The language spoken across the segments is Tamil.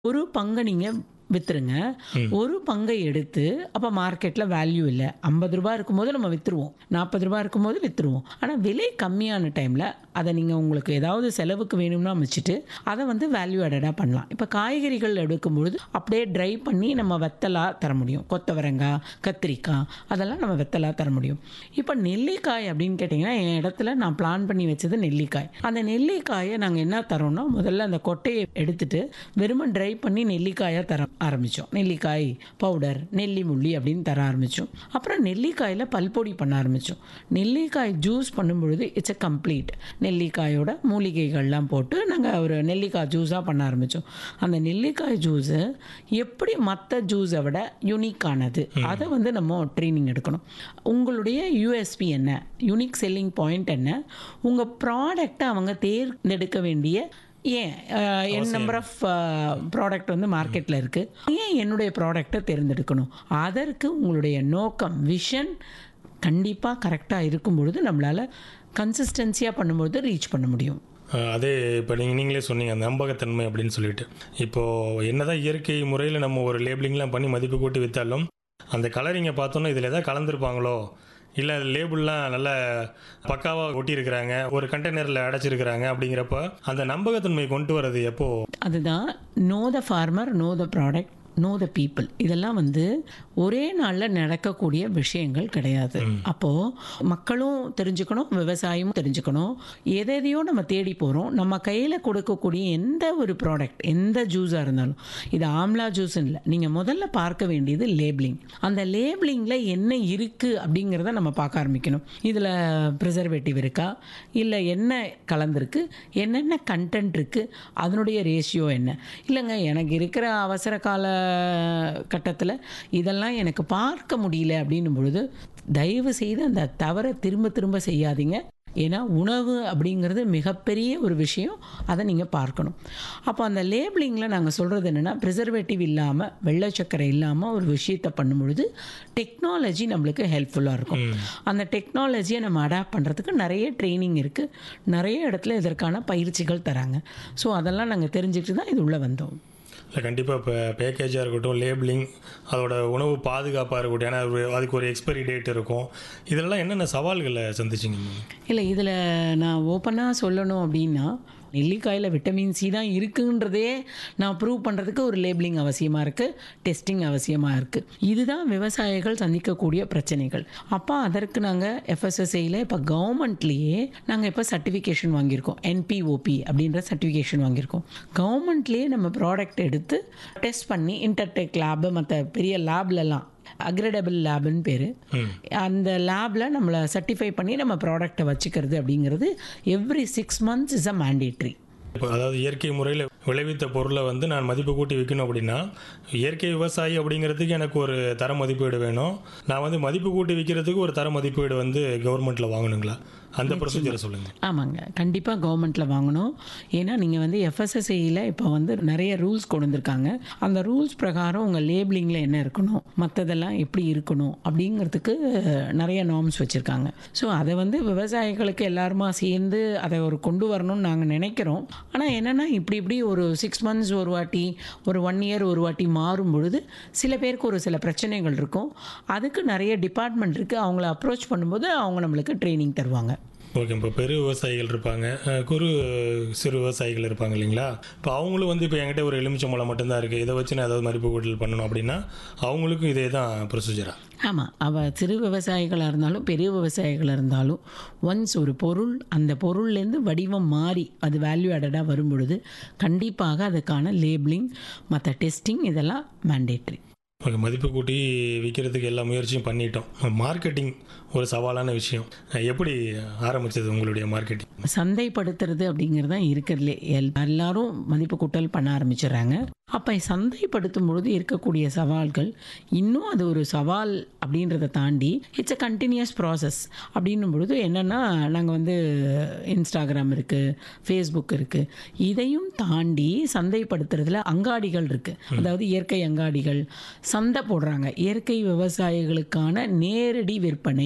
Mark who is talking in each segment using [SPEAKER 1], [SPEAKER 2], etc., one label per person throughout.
[SPEAKER 1] ஒரு பங்கை நீங்கள் விற்றுருங்க ஒரு பங்கை எடுத்து அப்போ மார்க்கெட்டில் வேல்யூ இல்லை ஐம்பது ரூபா இருக்கும்போது நம்ம விற்றுருவோம் நாற்பது ரூபா இருக்கும்போது விற்றுருவோம் ஆனால் விலை கம்மியான டைமில் அதை நீங்கள் உங்களுக்கு ஏதாவது செலவுக்கு வேணும்னா வச்சுட்டு அதை வந்து வேல்யூ ஆடடாக பண்ணலாம் இப்போ காய்கறிகள் எடுக்கும்பொழுது அப்படியே ட்ரை பண்ணி நம்ம வெத்தலாக தர முடியும் கொத்தவரங்காய் கத்திரிக்காய் அதெல்லாம் நம்ம வெத்தலாக தர முடியும் இப்போ நெல்லிக்காய் அப்படின்னு கேட்டிங்கன்னா என் இடத்துல நான் பிளான் பண்ணி வச்சது நெல்லிக்காய் அந்த நெல்லிக்காயை நாங்கள் என்ன தரோம்னா முதல்ல அந்த கொட்டையை எடுத்துட்டு வெறுமன் ட்ரை பண்ணி நெல்லிக்காயை தர ஆரம்பித்தோம் நெல்லிக்காய் பவுடர் நெல்லி முள்ளி அப்படின்னு தர ஆரம்பித்தோம் அப்புறம் நெல்லிக்காயில் பல்பொடி பண்ண ஆரம்பித்தோம் நெல்லிக்காய் ஜூஸ் பண்ணும்பொழுது இட்ஸ் எ கம்ப்ளீட் நெல்லிக்காயோட மூலிகைகள்லாம் போட்டு நாங்கள் ஒரு நெல்லிக்காய் ஜூஸாக பண்ண ஆரம்பித்தோம் அந்த நெல்லிக்காய் ஜூஸு எப்படி மற்ற ஜூஸை விட யூனிக்கானது அதை வந்து நம்ம ட்ரைனிங் எடுக்கணும் உங்களுடைய யூஎஸ்பி என்ன யூனிக் செல்லிங் பாயிண்ட் என்ன உங்கள் ப்ராடக்டை அவங்க தேர்ந்தெடுக்க வேண்டிய ஏன் ah, n number of product வந்து மார்க்கெட்டில் இருக்குது ஏன் என்னுடைய ப்ராடக்டை தேர்ந்தெடுக்கணும் அதற்கு உங்களுடைய நோக்கம் விஷன் கண்டிப்பாக கரெக்டாக இருக்கும் பொழுது நம்மளால் கன்சிஸ்டன்சியாக பண்ணும்பொழுது ரீச் பண்ண முடியும்
[SPEAKER 2] அஹ் அதே இப்போ நீங்கள் நீங்களே சொன்னீங்க அந்த நம்பகத்தன்மை அப்படின்னு சொல்லிட்டு இப்போது என்னதான் இயற்கை முறையில் நம்ம ஒரு லேபிளிங்லாம் பண்ணி மதிப்பு கூட்டி விற்றாலும் அந்த கலரிங்கை பார்த்தோன்னா இதில் எதாவது கலந்துருப்பாங்களோ இல்லை லேபிள்லாம் நல்ல பக்காவாக ஒட்டியிருக்கிறாங்க ஒரு கண்டெய்னரில் அடைச்சிருக்கிறாங்க அப்படிங்கிறப்ப அந்த நம்பகத்தன்மை கொண்டு வர்றது எப்போ
[SPEAKER 1] அதுதான் know the farmer know the product know the people இதெல்லாம் வந்து ஒரே நாளில் நடக்கக்கூடிய விஷயங்கள் கிடையாது அப்போது மக்களும் தெரிஞ்சுக்கணும் விவசாயமும் தெரிஞ்சுக்கணும் எதையோ நம்ம தேடி போகிறோம் நம்ம கையில் கொடுக்கக்கூடிய எந்த ஒரு ப்ராடக்ட் எந்த ஜூஸாக இருந்தாலும் இது ஆம்லா ஜூஸ் இல்லை நீங்கள் முதல்ல பார்க்க வேண்டியது லேபிளிங் அந்த லேபிளிங்கில் என்ன இருக்குது அப்படிங்கிறத நம்ம பார்க்க ஆரம்பிக்கணும் இதில் ப்ரிசர்வேட்டிவ் இருக்கா இல்லை என்ன கலந்துருக்கு என்னென்ன கண்டென்ட் இருக்குது அதனுடைய ரேஷியோ என்ன இல்லைங்க எனக்கு இருக்கிற அவசர கால கட்டத்தில் இதெல்லாம் எனக்கு பார்க்க முடியல அப்படின்னும் பொழுது தயவு செய்து அந்த தவறை திரும்ப திரும்ப செய்யாதீங்க ஏன்னா உணவு அப்படிங்கிறது மிகப்பெரிய ஒரு விஷயம் அதை நீங்கள் பார்க்கணும் அப்போ அந்த லேபிளிங்கில் நாங்கள் சொல்கிறது என்னென்னா ப்ரிசர்வேட்டிவ் இல்லாமல் வெள்ளை சக்கரை இல்லாமல் ஒரு விஷயத்தை பண்ணும்பொழுது டெக்னாலஜி நம்மளுக்கு ஹெல்ப்ஃபுல்லாக இருக்கும் அந்த டெக்னாலஜியை நம்ம அடாப்ட் பண்ணுறதுக்கு நிறைய ட்ரைனிங் இருக்குது நிறைய இடத்துல இதற்கான பயிற்சிகள் தராங்க ஸோ அதெல்லாம் நாங்கள் தெரிஞ்சுக்கிட்டு தான் இது உள்ளே வந்தோம்
[SPEAKER 2] இல்லை கண்டிப்பாக இப்போ பேக்கேஜாக இருக்கட்டும் லேபிளிங் அதோட உணவு பாதுகாப்பாக இருக்கட்டும் ஏன்னா ஒரு- அதுக்கு ஒரு எக்ஸ்பைரி டேட் இருக்கும் இதெல்லாம் என்னென்ன சவால்களை சந்திச்சிங்க நீங்க?
[SPEAKER 1] இல்லை இதில் நான் ஓப்பனாக சொல்லணும் அப்படின்னா நெல்லிக்காயில் விட்டமின் சி தான் இருக்குன்றதே நான் ப்ரூவ் பண்ணுறதுக்கு ஒரு லேபிளிங் அவசியமாக இருக்குது டெஸ்டிங் அவசியமாக இருக்குது இதுதான் விவசாயிகள் சந்திக்கக்கூடிய பிரச்சனைகள் அப்போ அதற்கு நாங்கள் எஃப்எஸ்எஸ்ஐயில் இப்போ கவர்மெண்ட்லேயே நாங்கள் இப்போ சர்டிஃபிகேஷன் வாங்கியிருக்கோம் என்பிஓபி அப்படின்ற சர்டிஃபிகேஷன் வாங்கியிருக்கோம் கவர்மெண்ட்லேயே நம்ம ப்ராடக்ட் எடுத்து டெஸ்ட் பண்ணி இன்டர்டெக் லேபு மற்ற பெரிய லேப்லலாம் அக்ரெடபிள் லேப்னு பேர் அந்த லேபில் நம்மளை சர்டிஃபை பண்ணி நம்ம ப்ராடக்ட்டை வச்சுக்கிறது அப்படிங்கிறது every six months is a mandatory
[SPEAKER 2] இப்போ அதாவது இயற்கை முறையில் விளைவித்த பொருளை வந்து நான் மதிப்பு கூட்டி விற்கணும் அப்படின்னா இயற்கை விவசாயி அப்படிங்கிறதுக்கு எனக்கு ஒரு தர மதிப்பீடு வேணும் நான் வந்து மதிப்பு கூட்டி விற்கிறதுக்கு ஒரு தர மதிப்பீடு வந்து கவர்மெண்ட்டில் வாங்கணுங்களா அந்த ப்ரொசீஜரை சொல்லுங்கள்
[SPEAKER 1] ஆமாங்க கண்டிப்பாக கவர்மெண்ட்டில் வாங்கணும் ஏன்னா நீங்கள் வந்து எஃப்எஸ்எஸ்ஐயில் இப்போ வந்து நிறைய ரூல்ஸ் கொண்டு வந்திருக்காங்க அந்த ரூல்ஸ் பிரகாரம் உங்கள் லேபிளிங்கில் என்ன இருக்கணும் மற்றதெல்லாம் எப்படி இருக்கணும் அப்படிங்கிறதுக்கு நிறைய நார்ம்ஸ் வச்சுருக்காங்க ஸோ அதை வந்து விவசாயிகளுக்கு எல்லாருமா சேர்ந்து அதை ஒரு கொண்டு வரணும்னு நாங்கள் நினைக்கிறோம் ஆனால் என்னென்னா இப்படி இப்படி ஒரு சிக்ஸ் மந்த்ஸ் ஒரு வாட்டி ஒரு ஒன் இயர் ஒரு வாட்டி மாறும் பொழுது சில பேருக்கு ஒரு சில பிரச்சனைகள் இருக்கும் அதுக்கு நிறைய டிபார்ட்மெண்ட் இருக்குது அவங்கள அப்ரோச் பண்ணும்போது அவங்க நம்மளுக்கு ட்ரைனிங் தருவாங்க
[SPEAKER 2] ஓகே இப்போ பெரு விவசாயிகள் இருப்பாங்க அஹ், குறு சிறு விவசாயிகள் இருப்பாங்க இல்லைங்களா இப்போ அவங்களும் வந்து இப்போ என்கிட்ட ஒரு எலுமிச்சம்பழம் மட்டும்தான் இருக்குது இதை வச்சு நான் ஏதாவது மதிப்பு கூட்டல் பண்ணணும் அப்படின்னா அவங்களுக்கும் இதே தான் ப்ரொசீஜரா
[SPEAKER 1] ஆமாம் அவ சிறு விவசாயிகளாக இருந்தாலும் பெரிய விவசாயிகளாக இருந்தாலும் ஒன்ஸ் ஒரு பொருள் அந்த பொருள்லேருந்து வடிவம் மாறி அது வேல்யூ ஆடடாக வரும் பொழுது கண்டிப்பாக அதுக்கான லேபிளிங் மற்ற டெஸ்டிங் இதெல்லாம் மேண்டேட்ரி
[SPEAKER 2] ஓகே மதிப்பு கூட்டி விற்கிறதுக்கு எல்லா முயற்சியும் பண்ணிட்டோம் மார்க்கெட்டிங் ஒரு சவாலான விஷயம் அஹ், எப்படி ஆரம்பிச்சது உங்களுடைய மார்க்கெட்டிங்
[SPEAKER 1] சந்தைப்படுத்துறது அப்படிங்கிறது தான் இருக்கிறதுலே எல் எல்லாரும் மதிப்பு கூட்டல் பண்ண ஆரம்பிச்சிடுறாங்க அப்போ சந்தைப்படுத்தும் பொழுது இருக்கக்கூடிய சவால்கள் இன்னும் அது ஒரு சவால் அப்படின்றத தாண்டி இட்ஸ் அ கண்டினியூஸ் ப்ராசஸ் அப்படின்னும் பொழுது என்னென்னா நாங்கள் வந்து இன்ஸ்டாகிராம் இருக்குது ஃபேஸ்புக் இருக்குது இதையும் தாண்டி சந்தைப்படுத்துறதுல அங்காடிகள் இருக்குது அதாவது இயற்கை அங்காடிகள் சந்தை போடுறாங்க இயற்கை விவசாயிகளுக்கான நேரடி விற்பனை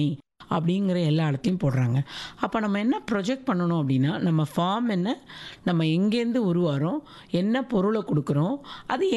[SPEAKER 1] அப்படிங்கிற எல்லா இடத்தையும் போடுறாங்க அப்போ நம்ம என்ன ப்ரொஜெக்ட் பண்ணணும் அப்படின்னா நம்ம ஃபார்ம் என்ன நம்ம எங்கேருந்து உருவாகிறோம் என்ன பொருளை கொடுக்குறோம் அது